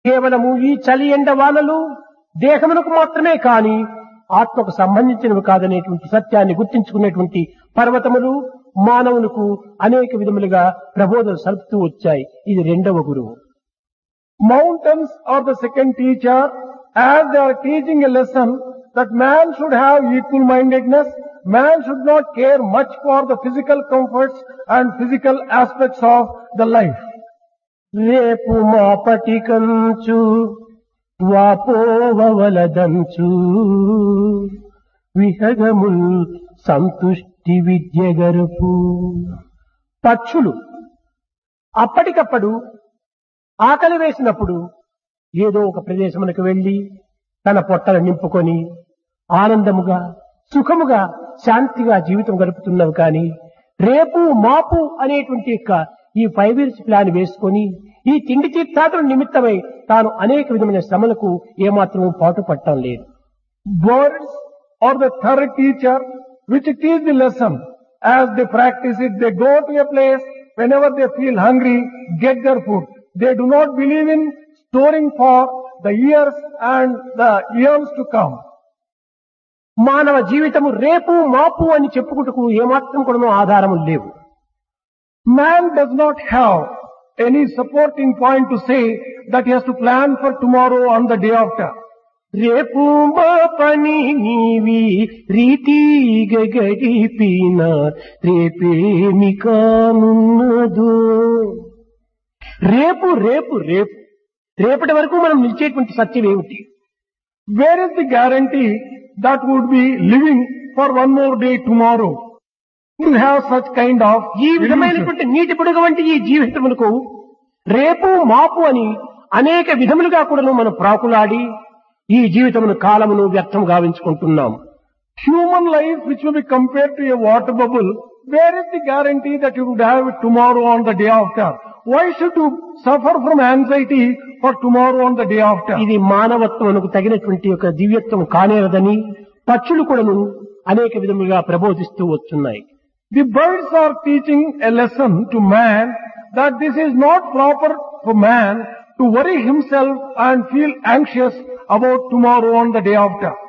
కేవలము ఈ చలి ఎండ వానలు దేహమునకు మాత్రమే కాని ఆత్మకు సంబంధించినవి కాదనేటువంటి సత్యాన్ని గుర్తించుకునేటువంటి పర్వతములు మానవులకు అనేక విధములుగా ప్రబోధన సలుపుతూ వచ్చాయి ఇది రెండవ గురువు Mountains are the second teacher as they are teaching a lesson that man should have equal mindedness. Man should not care much for the physical comforts and physical aspects of the life. రేపు మాపటి కంచు వాపోవలదంచు విహగముల్ సంతుష్టి విద్య గరుపు పక్షులు అప్పటికప్పుడు ఆకలి వేసినప్పుడు ఏదో ఒక ప్రదేశమునకు వెళ్లి తన పొట్టలు నింపుకొని ఆనందముగా సుఖముగా శాంతిగా జీవితం గడుపుతున్నవి కానీ రేపు మాపు అనేటువంటి యొక్క ఈ ఫైవ్ ఇయర్స్ ప్లాన్ వేసుకొని ఈ తిండి తీర్థాతుల నిమిత్తమై తాను అనేక విధమైన శ్రమలకు ఏమాత్రము పాటు పట్టడం లేదు Birds are the third teacher which teach the lesson. As they practice it, they go to a place whenever they feel hungry, get their food. They do not believe in storing for the years and the years to come. మానవ జీవితము రేపు మాపు అని చెప్పుకుంటకు ఏమాత్రం కూడా ఆధారము లేవు Man does not have any supporting point to say that he has to plan for tomorrow on the day after. రేపు మా పని నీవి రీతిగా గడిపిన రేపేమి కానున్నదో రేపు రేపు రేపు రేపటి వరకు మనం నిలిచేటువంటి సత్యం ఏమిటి Where is the guarantee that would be living for one more day tomorrow? You have such kind of ఈ illusion. విధమైనటువంటి నీటి పొడుగు వంటి ఈ జీవితములకు రేపు మాపు అని అనేక విధములుగా కూడా మనం ప్రాకులాడి ఈ జీవితమును కాలమును వ్యర్థం గావించుకుంటున్నాం human life which will be compared to a water bubble, where is the guarantee that you would have it tomorrow on the day after? Why should you suffer from anxiety for tomorrow on the day after? ఇది మానవత్వమునకు తగినటువంటి ఒక దివ్యత్వం కానేరదని పక్షులు కూడాను అనేక విధములుగా ప్రబోధిస్తూ వస్తున్నాయి The birds are teaching a lesson to man that this is not proper for man to worry himself and feel anxious about tomorrow on the day after.